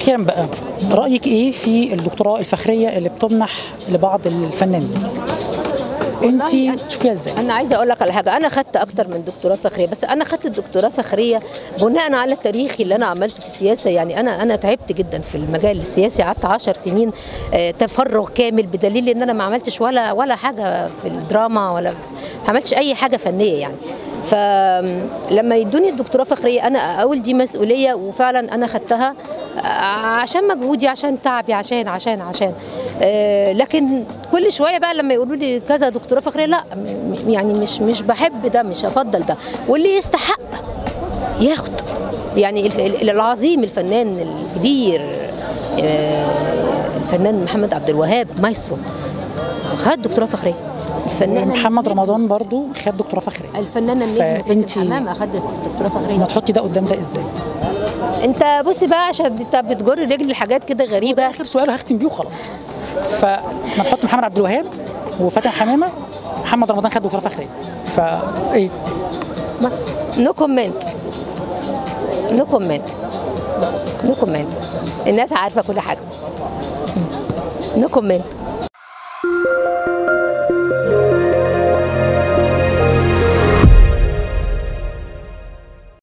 اخيرا بقى رايك ايه في الدكتوراه الفخريه اللي بتمنح لبعض الفنانين انت والله أنا- تشوفيها ازاي انا عايزه اقول لك على حاجه انا خدت اكتر من دكتوراه فخريه بس انا خدت الدكتوراه فخريه بناء على تاريخي اللي انا عملته في السياسه يعني انا انا تعبت جدا في المجال السياسي قعدت 10 سنين آه، تفرغ كامل بدليل ان انا ما عملتش ولا ولا حاجه في الدراما ولا ما عملتش اي حاجه فنيه يعني فلما يدوني الدكتوراه فخريه انا اقول دي مسؤوليه وفعلا انا خدتها عشان مجهودي عشان تعبي عشان عشان عشان آه، لكن كل شويه بقى لما يقولوا لي كذا دكتوراه فخريه لا م- يعني مش مش بحب ده مش هفضل ده واللي يستحق ياخد يعني الف- ال- العظيم الفنان الكبير آه، الفنان محمد عبد الوهاب مايسترو خد دكتوراه فخريه الفنان محمد رمضان برضو خد دكتوراه فخريه الفنانه النجم فأنتي- فاتن حمام اخدت دكتوراه فخريه ما تحطي ده قدام ده ازاي انت بصي بقى عشان انت بتجر رجل حاجات كده غريبه اخر سؤال هختم بيه وخلاص فما نحط محمد عبد الوهاب وفاتن حمامه محمد رمضان خد دكتوراه فخريه فا ايه بس نو كومنت نو كومنت بس نو كومنت الناس عارفه كل حاجه نو كومنت